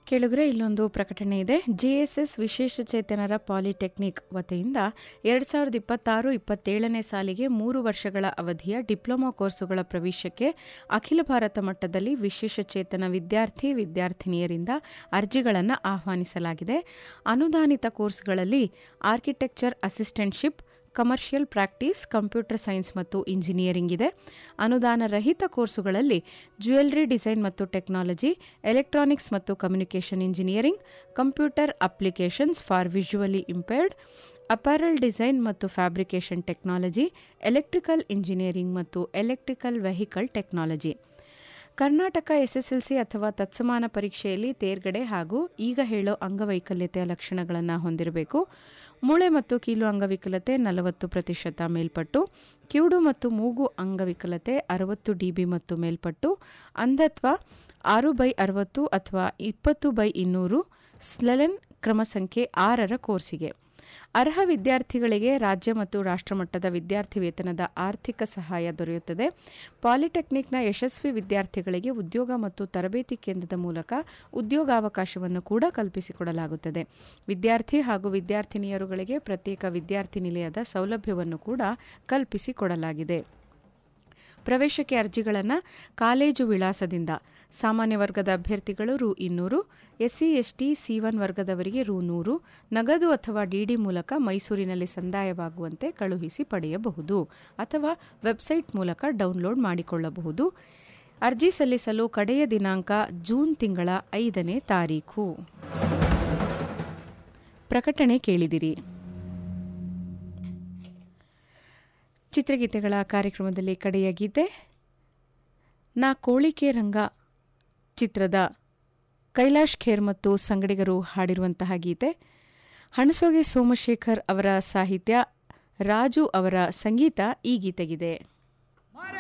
ಕೇಳುಗರೆ ಇಲ್ಲೊಂದು ಪ್ರಕಟಣೆ ಇದೆ ಜೆಎಸ್ಎಸ್ ವಿಶೇಷಚೇತನರ ಪಾಲಿಟೆಕ್ನಿಕ್ ವತಿಯಿಂದ ಎರಡು ಸಾವಿರದ ಇಪ್ಪತ್ತಾರು ಇಪ್ಪತ್ತೇಳನೇ ಸಾಲಿಗೆ ಮೂರು ವರ್ಷಗಳ ಅವಧಿಯ ಡಿಪ್ಲೊಮಾ ಕೋರ್ಸುಗಳ ಪ್ರವೇಶಕ್ಕೆ ಅಖಿಲ ಭಾರತ ಮಟ್ಟದಲ್ಲಿ ವಿಶೇಷಚೇತನ ವಿದ್ಯಾರ್ಥಿ ವಿದ್ಯಾರ್ಥಿನಿಯರಿಂದ ಅರ್ಜಿಗಳನ್ನು ಆಹ್ವಾನಿಸಲಾಗಿದೆ ಅನುದಾನಿತ ಕೋರ್ಸ್ಗಳಲ್ಲಿ architecture assistantship commercial practice computer science ಮತ್ತು ಇಂಜಿನಿಯರಿಂಗ್ ಇದೆ ಅನುದಾನ ರಹಿತ ಕೋರ್ಸುಗಳಲ್ಲಿ ಜ್ಯುವೆಲರಿ ಡಿಸೈನ್ ಮತ್ತು ಟೆಕ್ನಾಲಜಿ ಎಲೆಕ್ಟ್ರಾನಿಕ್ಸ್ ಮತ್ತು communication engineering computer applications for visually impaired apparel design ಮತ್ತು ಫ್ಯಾಬ್ರಿಕೇಷನ್ ಟೆಕ್ನಾಲಜಿ ಎಲೆಕ್ಟ್ರಿಕಲ್ ಇಂಜಿನಿಯರಿಂಗ್ ಮತ್ತು electrical vehicle technology Karnataka SSLC ಅಥವಾ ತತ್ಸಮಾನ ಪರೀಕ್ಷೆಯಲ್ಲಿ ತೇರ್ಗಡೆ ಹಾಗೂ ಈಗ ಹೇಳೋ ಅಂಗವೈಕಲ್ಯತೆಯ ಲಕ್ಷಣಗಳನ್ನು ಹೊಂದಿರಬೇಕು ಮೂಳೆ ಮತ್ತು ಕೀಲು ಅಂಗವಿಕಲತೆ ನಲವತ್ತು ಪ್ರತಿಶತ ಮೇಲ್ಪಟ್ಟು ಕಿವುಡು ಮತ್ತು ಮೂಗು ಅಂಗವಿಕಲತೆ ಅರವತ್ತು ಡಿಬಿ ಮತ್ತು ಮೇಲ್ಪಟ್ಟು ಅಂಧತ್ವ ಆರು ಬೈ ಅರವತ್ತು ಅಥವಾ ಇಪ್ಪತ್ತು ಬೈ ಇನ್ನೂರು ಸ್ಲೆಲೆನ್ ಕ್ರಮ ಸಂಖ್ಯೆ ಆರರ ಕೋರ್ಸಿಗೆ ಅರ್ಹ ವಿದ್ಯಾರ್ಥಿಗಳಿಗೆ ರಾಜ್ಯ ಮತ್ತು ರಾಷ್ಟ್ರಮಟ್ಟದ ವಿದ್ಯಾರ್ಥಿ ವೇತನದ ಆರ್ಥಿಕ ಸಹಾಯ ದೊರೆಯುತ್ತದೆ ಪಾಲಿಟೆಕ್ನಿಕ್ನ ಯಶಸ್ವಿ ವಿದ್ಯಾರ್ಥಿಗಳಿಗೆ ಉದ್ಯೋಗ ಮತ್ತು ತರಬೇತಿ ಕೇಂದ್ರದ ಮೂಲಕ ಉದ್ಯೋಗಾವಕಾಶವನ್ನು ಕೂಡ ಕಲ್ಪಿಸಿಕೊಡಲಾಗುತ್ತದೆ ವಿದ್ಯಾರ್ಥಿ ಹಾಗೂ ವಿದ್ಯಾರ್ಥಿನಿಯರುಗಳಿಗೆ ಪ್ರತ್ಯೇಕ ವಿದ್ಯಾರ್ಥಿ ನಿಲಯದ ಸೌಲಭ್ಯವನ್ನು ಕೂಡ ಕಲ್ಪಿಸಿಕೊಡಲಾಗಿದೆ ಪ್ರವೇಶಕ್ಕೆ ಅರ್ಜಿಗಳನ್ನು ಕಾಲೇಜು ವಿಳಾಸದಿಂದ ಸಾಮಾನ್ಯ ವರ್ಗದ ಅಭ್ಯರ್ಥಿಗಳು ರು ಇನ್ನೂರು ಎಸ್ಸಿ ಎಸ್ಟಿ ಸಿ ಒನ್ ವರ್ಗದವರಿಗೆ ರು ನೂರು ನಗದು ಅಥವಾ ಡಿಡಿ ಮೂಲಕ ಮೈಸೂರಿನಲ್ಲಿ ಸಂದಾಯವಾಗುವಂತೆ ಕಳುಹಿಸಿ ಪಡೆಯಬಹುದು ಅಥವಾ ವೆಬ್ಸೈಟ್ ಮೂಲಕ ಡೌನ್ಲೋಡ್ ಮಾಡಿಕೊಳ್ಳಬಹುದು ಅರ್ಜಿ ಸಲ್ಲಿಸಲು ಕಡೆಯ ದಿನಾಂಕ ಜೂನ್ ತಿಂಗಳ ಐದನೇ ತಾರೀಖು ಪ್ರಕಟಣೆ ಕೇಳಿದಿರಿ ಚಿತ್ರಗೀತೆಗಳ ಕಾರ್ಯಕ್ರಮದಲ್ಲಿ ಕಡೆಯ ಗೀತೆ ನಾ ಕೋಳಿಕೆ ರಂಗ ಚಿತ್ರದ ಕೈಲಾಶ್ ಖೇರ್ ಮತ್ತು ಸಂಗಡಿಗರು ಹಾಡಿರುವಂತಹ ಗೀತೆ ಹಣಸೋಗೆ ಸೋಮಶೇಖರ್ ಅವರ ಸಾಹಿತ್ಯ ರಾಜು ಅವರ ಸಂಗೀತ ಈ ಗೀತೆಗಿದೆ